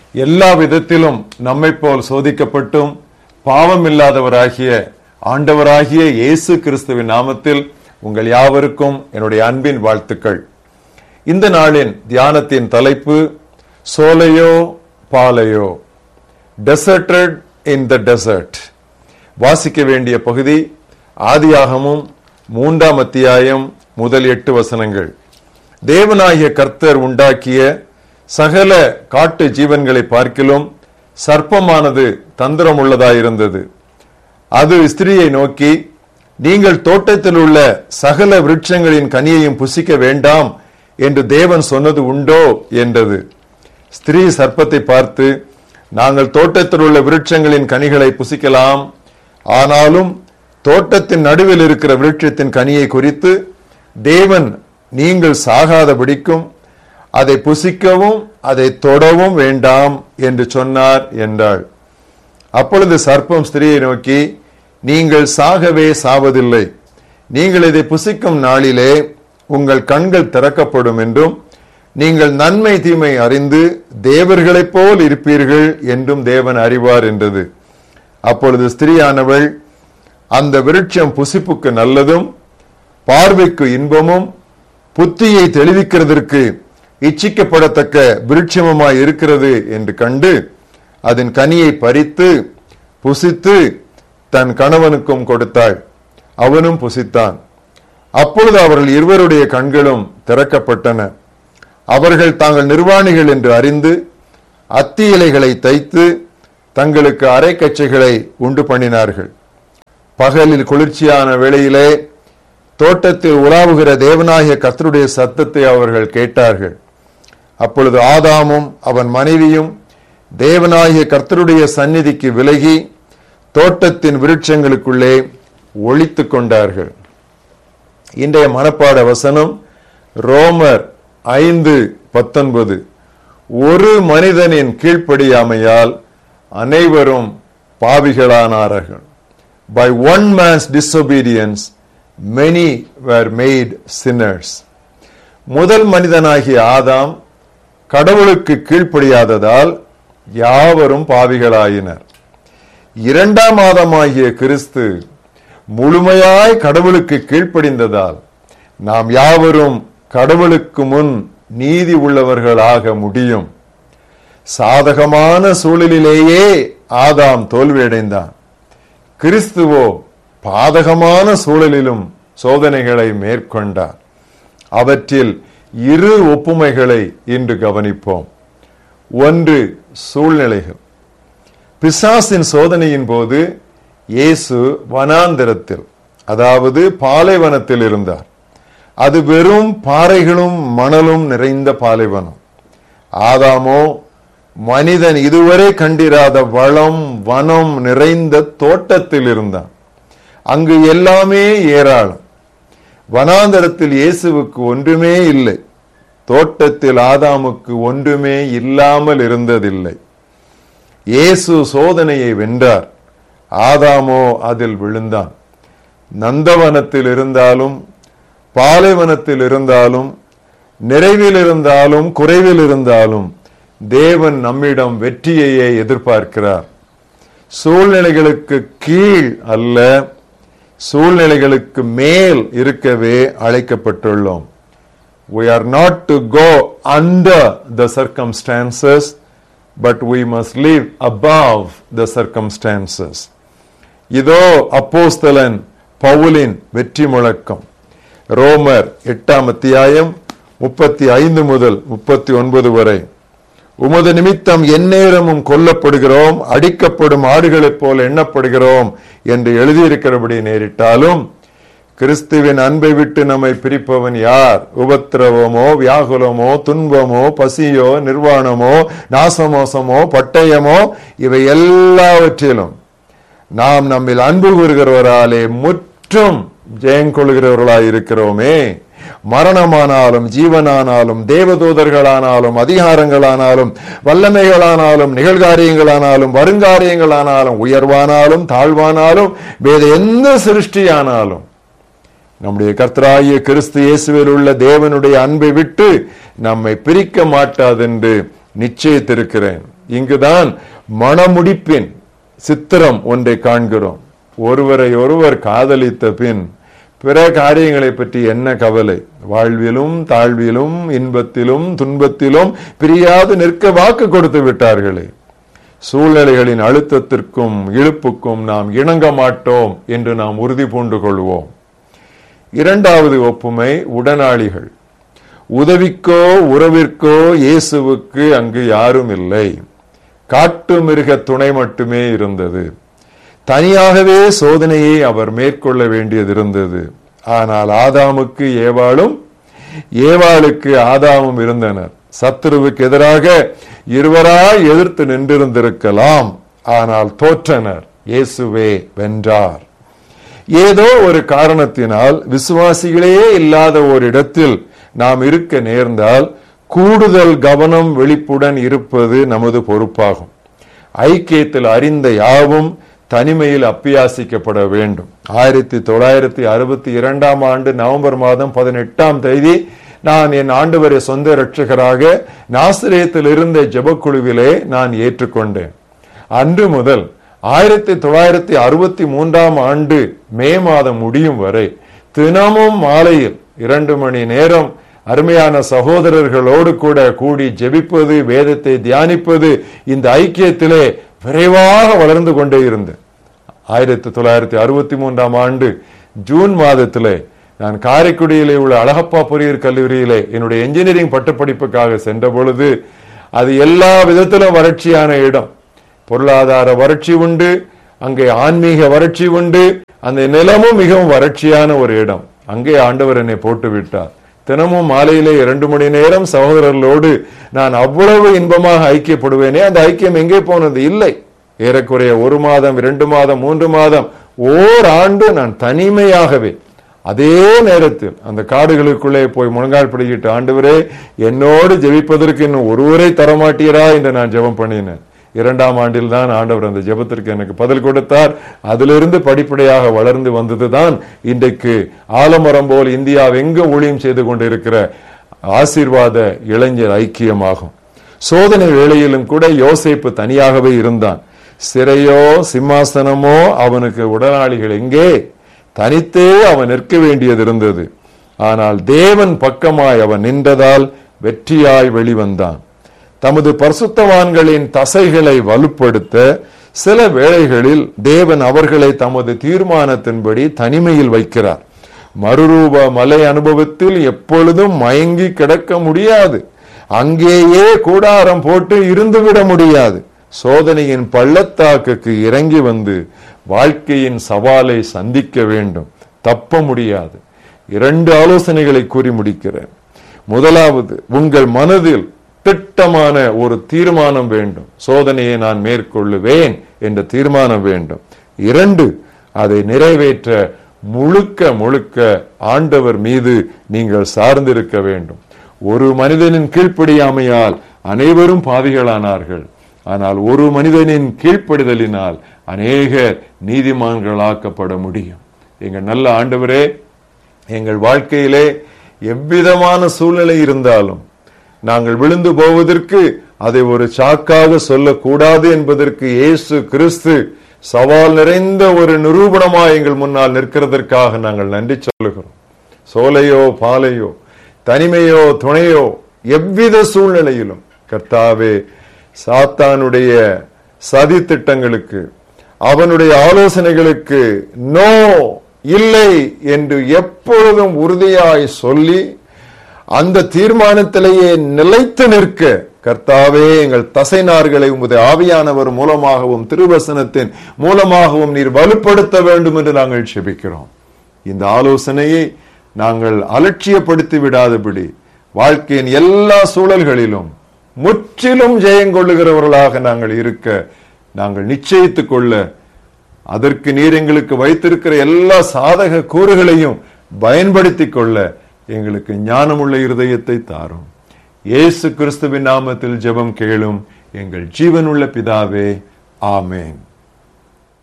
எல்லா விதத்திலும் நம்மை போல் சோதிக்கப்பட்டும் பாவம் இல்லாதவராகிய ஆண்டவராகிய இயேசு கிறிஸ்துவின் நாமத்தில் உங்கள் யாவருக்கும் என்னுடைய அன்பின் வாழ்த்துக்கள் இந்த நாளின் தியானத்தின் தலைப்பு சோலையோ பாலையோ டெசர்டட் இன் த டெசர்ட் வாசிக்க வேண்டிய பகுதி ஆதியாகமும் மூன்றாம் அத்தியாயம் முதல் எட்டு வசனங்கள் தேவனாகிய கர்த்தர் உண்டாக்கிய சகல காட்டு ஜீவன்களை பார்க்கிலும் சர்ப்பமானது தந்திரம் உள்ளதாயிருந்தது அது ஸ்திரியை நோக்கி நீங்கள் தோட்டத்தில் உள்ள சகல விருட்சங்களின் கனியையும் புசிக்க வேண்டாம் என்று தேவன் சொன்னது உண்டோ என்றது ஸ்திரீ சர்ப்பத்தை பார்த்து நாங்கள் தோட்டத்தில் உள்ள விருட்சங்களின் கனிகளை புசிக்கலாம் ஆனாலும் தோட்டத்தின் நடுவில் இருக்கிற விருட்சத்தின் கனியை குறித்து தேவன் நீங்கள் சாகாதபடிக்கும் அதை புசிக்கவும் அதை தொடவும் வேண்டாம் என்று சொன்னார் என்றாள் அப்பொழுது சர்ப்பம் ஸ்திரியை நோக்கி நீங்கள் சாகவே சாவதில்லை நீங்கள் இதை புசிக்கும் நாளிலே உங்கள் கண்கள் திறக்கப்படும் என்றும் நீங்கள் நன்மை தீமை அறிந்து தேவர்களைப் போல் இருப்பீர்கள் என்றும் தேவன் அறிவார் என்றது அப்பொழுது ஸ்திரியானவள் அந்த விருட்சம் புசிப்புக்கு நல்லதும் பார்வைக்கு இன்பமும் புத்தியை தெளிவிக்கிறதற்கு இச்சிக்கப்படத்தக்க விருட்சமுமாய் இருக்கிறது என்று கண்டு அதன் கனியை பறித்து புசித்து தன் கணவனுக்கும் கொடுத்தாள் அவனும் புசித்தான் அப்பொழுது அவர்கள் இருவருடைய கண்களும் திறக்கப்பட்டன அவர்கள் தாங்கள் நிர்வாணிகள் என்று அறிந்து அத்தி இலைகளை தைத்து தங்களுக்கு அரைக்கச்சைகளை உண்டு பண்ணினார்கள் பகலில் குளிர்ச்சியான வேளையிலே தோட்டத்தில் உலாவுகிற தேவனாகிய கர்த்தருடைய சத்தத்தை அவர்கள் கேட்டார்கள் அப்பொழுது ஆதாமும் அவன் மனைவியும் தேவனாகிய கர்த்தருடைய சந்நிதிக்கு விலகி தோட்டத்தின் விருட்சங்களுக்குள்ளே ஒழித்து கொண்டார்கள் இன்றைய மனப்பாட வசனம் ரோமர் ஐந்து பத்தொன்பது ஒரு மனிதனின் கீழ்ப்படியாமையால் அனைவரும் பாவிகளானார்கள் by one man's disobedience many were made sinners முதல் மனிதனாகிய ஆதாம் கடவுளுக்கு கீழ்ப்படியாததால் யாவரும் பாவிகளாயினர் இரண்டாம் ஆதமாகிய கிறிஸ்து முழுமையாய் கடவுளுக்கு கீழ்ப்படிந்ததால் நாம் யாவரும் கடவுளுக்கு முன் நீதி உள்ளவர்களாக முடியும் சாதகமான சூழலிலேயே ஆதாம் தோல்வியடைந்தான் கிறிஸ்துவோ பாதகமான சூழலிலும் சோதனைகளை மேற்கொண்டார் அவற்றில் இரு ஒப்புமைகளை இன்று கவனிப்போம் ஒன்று சூழ்நிலைகள் பிசாசின் சோதனையின் போது இயேசு வனாந்திரத்தில் அதாவது பாலைவனத்தில் இருந்தார் அது வெறும் பாறைகளும் மணலும் நிறைந்த பாலைவனம் ஆதாமோ மனிதன் இதுவரை கண்டிராத வளம் வனம் நிறைந்த தோட்டத்தில் இருந்தான் அங்கு எல்லாமே ஏராளம் வனாந்தரத்தில் இயேசுவுக்கு ஒன்றுமே இல்லை தோட்டத்தில் ஆதாமுக்கு ஒன்றுமே இல்லாமல் இருந்ததில்லை இயேசு சோதனையை வென்றார் ஆதாமோ அதில் விழுந்தான் நந்தவனத்தில் இருந்தாலும் பாலைவனத்தில் இருந்தாலும் நிறைவில் இருந்தாலும் குறைவில் இருந்தாலும் தேவன் நம்மிடம் வெற்றியையே எதிர்பார்க்கிறார் சூழ்நிலைகளுக்கு கீழ் அல்ல சூழ்நிலைகளுக்கு மேல் இருக்கவே அழைக்கப்பட்டுள்ளோம் we are not to go under the circumstances but we must live above the circumstances இதோ அப்போஸ்தலன் பவுலின் வெற்றி முழக்கம் ரோமர் எட்டாம் அத்தியாயம் முப்பத்தி ஐந்து முதல் முப்பத்தி ஒன்பது வரை உமது நிமித்தம் எந்நேரமும் கொல்லப்படுகிறோம் அடிக்கப்படும் ஆடுகளைப் போல எண்ணப்படுகிறோம் என்று எழுதியிருக்கிறபடி நேரிட்டாலும் கிறிஸ்துவின் அன்பை விட்டு நம்மை பிரிப்பவன் யார் உபத்திரவமோ வியாகுலமோ துன்பமோ பசியோ நிர்வாணமோ நாசமோசமோ பட்டயமோ இவை எல்லாவற்றிலும் நாம் நம்மில் அன்பு கூறுகிறவராலே முற்றும் ஜெயங்கொள்கிறவர்களாய் இருக்கிறோமே மரணமானாலும் ஜீவனானாலும் தேவதூதர்களானாலும் அதிகாரங்களானாலும் வல்லமைகளானாலும் நிகழ்காரியங்களானாலும் வருங்காரியங்களானாலும் உயர்வானாலும் தாழ்வானாலும் வேத எந்த சிருஷ்டியானாலும் நம்முடைய கர்த்தராகிய கிறிஸ்து இயேசுவில் உள்ள தேவனுடைய அன்பை விட்டு நம்மை பிரிக்க மாட்டாதென்று நிச்சயித்திருக்கிறேன் இங்குதான் மணமுடிப்பின் சித்திரம் ஒன்றை காண்கிறோம் ஒருவரை ஒருவர் காதலித்த பின் பிற காரியங்களை பற்றி என்ன கவலை வாழ்விலும் தாழ்விலும் இன்பத்திலும் துன்பத்திலும் பிரியாது நிற்க வாக்கு கொடுத்து விட்டார்களே சூழ்நிலைகளின் அழுத்தத்திற்கும் இழுப்புக்கும் நாம் இணங்க மாட்டோம் என்று நாம் உறுதி பூண்டு கொள்வோம் இரண்டாவது ஒப்புமை உடனாளிகள் உதவிக்கோ உறவிற்கோ இயேசுவுக்கு அங்கு யாரும் இல்லை காட்டு மிருக துணை மட்டுமே இருந்தது தனியாகவே சோதனையை அவர் மேற்கொள்ள வேண்டியது இருந்தது ஆனால் ஆதாமுக்கு ஏவாளும் ஏவாளுக்கு ஆதாமும் இருந்தனர் சத்துருவுக்கு எதிராக இருவராய் எதிர்த்து நின்றிருந்திருக்கலாம் ஆனால் தோற்றனர் இயேசுவே வென்றார் ஏதோ ஒரு காரணத்தினால் விசுவாசிகளே இல்லாத ஒரு இடத்தில் நாம் இருக்க நேர்ந்தால் கூடுதல் கவனம் விழிப்புடன் இருப்பது நமது பொறுப்பாகும் ஐக்கியத்தில் அறிந்த யாவும் தனிமையில் அப்பியாசிக்கப்பட வேண்டும் ஆயிரத்தி தொள்ளாயிரத்தி அறுபத்தி இரண்டாம் ஆண்டு நவம்பர் மாதம் பதினெட்டாம் தேதி நான் என் ஆண்டவரை சொந்த இரட்சகராக நாசிரியத்தில் இருந்த ஜெபக்குழுவிலே நான் ஏற்றுக்கொண்டேன் அன்று முதல் ஆயிரத்தி தொள்ளாயிரத்தி அறுபத்தி மூன்றாம் ஆண்டு மே மாதம் முடியும் வரை தினமும் மாலையில் இரண்டு மணி நேரம் அருமையான சகோதரர்களோடு கூட கூடி ஜெபிப்பது வேதத்தை தியானிப்பது இந்த ஐக்கியத்திலே விரைவாக வளர்ந்து கொண்டே இருந்தேன் ஆயிரத்தி தொள்ளாயிரத்தி அறுபத்தி மூன்றாம் ஆண்டு ஜூன் மாதத்திலே நான் காரைக்குடியிலே உள்ள அழகப்பா பொறியியல் கல்லூரியிலே என்னுடைய என்ஜினியரிங் பட்டப்படிப்புக்காக சென்ற பொழுது அது எல்லா விதத்திலும் வறட்சியான இடம் பொருளாதார வறட்சி உண்டு அங்கே ஆன்மீக வறட்சி உண்டு அந்த நிலமும் மிகவும் வறட்சியான ஒரு இடம் அங்கே ஆண்டவர் என்னை போட்டு விட்டார் தினமும் மாலையிலே இரண்டு மணி நேரம் சகோதரர்களோடு நான் அவ்வளவு இன்பமாக ஐக்கியப்படுவேனே அந்த ஐக்கியம் எங்கே போனது இல்லை ஏறக்குறைய ஒரு மாதம் இரண்டு மாதம் மூன்று மாதம் ஓர் ஆண்டு நான் தனிமையாகவே அதே நேரத்தில் அந்த காடுகளுக்குள்ளே போய் முழங்கால் பிடிக்கிட்டு ஆண்டவரே என்னோடு ஜெபிப்பதற்கு இன்னும் ஒருவரை தரமாட்டீரா என்று நான் ஜெபம் பண்ணினேன் இரண்டாம் ஆண்டில் தான் ஆண்டவர் அந்த ஜெபத்திற்கு எனக்கு பதில் கொடுத்தார் அதிலிருந்து படிப்படியாக வளர்ந்து வந்ததுதான் இன்றைக்கு ஆலமரம் போல் இந்தியா எங்க ஊழியம் செய்து கொண்டிருக்கிற ஆசீர்வாத இளைஞர் ஐக்கியமாகும் சோதனை வேளையிலும் கூட யோசேப்பு தனியாகவே இருந்தான் சிறையோ சிம்மாசனமோ அவனுக்கு உடனாளிகள் எங்கே தனித்தே அவன் நிற்க வேண்டியது இருந்தது ஆனால் தேவன் பக்கமாய் அவன் நின்றதால் வெற்றியாய் வெளிவந்தான் தமது பரிசுத்தவான்களின் தசைகளை வலுப்படுத்த சில வேளைகளில் தேவன் அவர்களை தமது தீர்மானத்தின்படி தனிமையில் வைக்கிறார் மறுரூப மலை அனுபவத்தில் எப்பொழுதும் மயங்கி கிடக்க முடியாது அங்கேயே கூடாரம் போட்டு இருந்துவிட முடியாது சோதனையின் பள்ளத்தாக்குக்கு இறங்கி வந்து வாழ்க்கையின் சவாலை சந்திக்க வேண்டும் தப்ப முடியாது இரண்டு ஆலோசனைகளை கூறி முடிக்கிறேன் முதலாவது உங்கள் மனதில் திட்டமான ஒரு தீர்மானம் வேண்டும் சோதனையை நான் மேற்கொள்ளுவேன் என்ற தீர்மானம் வேண்டும் இரண்டு அதை நிறைவேற்ற முழுக்க முழுக்க ஆண்டவர் மீது நீங்கள் சார்ந்திருக்க வேண்டும் ஒரு மனிதனின் கீழ்ப்படியாமையால் அனைவரும் பாவிகளானார்கள் ஆனால் ஒரு மனிதனின் கீழ்ப்படிதலினால் அநேகர் நீதிமான்களாக்கப்பட முடியும் எங்கள் நல்ல ஆண்டவரே எங்கள் வாழ்க்கையிலே எவ்விதமான சூழ்நிலை இருந்தாலும் நாங்கள் விழுந்து போவதற்கு அதை ஒரு சாக்காக சொல்லக்கூடாது என்பதற்கு இயேசு கிறிஸ்து சவால் நிறைந்த ஒரு நிரூபணமாய் எங்கள் முன்னால் நிற்கிறதற்காக நாங்கள் நன்றி சொல்லுகிறோம் சோலையோ பாலையோ தனிமையோ துணையோ எவ்வித சூழ்நிலையிலும் கர்த்தாவே சாத்தானுடைய சதி திட்டங்களுக்கு அவனுடைய ஆலோசனைகளுக்கு நோ இல்லை என்று எப்பொழுதும் உறுதியாய் சொல்லி அந்த தீர்மானத்திலேயே நிலைத்து நிற்க கர்த்தாவே எங்கள் தசைநார்களை உமது ஆவியானவர் மூலமாகவும் திருவசனத்தின் மூலமாகவும் நீர் வலுப்படுத்த வேண்டும் என்று நாங்கள் செபிக்கிறோம் இந்த ஆலோசனையை நாங்கள் அலட்சியப்படுத்தி விடாதபடி வாழ்க்கையின் எல்லா சூழல்களிலும் முற்றிலும் ஜெயங்கொள்ளுகிறவர்களாக நாங்கள் இருக்க நாங்கள் நிச்சயித்துக் கொள்ள அதற்கு நீர் எங்களுக்கு வைத்திருக்கிற எல்லா சாதக கூறுகளையும் பயன்படுத்திக் கொள்ள எங்களுக்கு ஞானமுள்ள இருதயத்தை தாரும் இயேசு கிறிஸ்துவின் நாமத்தில் ஜெபம் கேளும் எங்கள் ஜீவனுள்ள பிதாவே ஆமேன்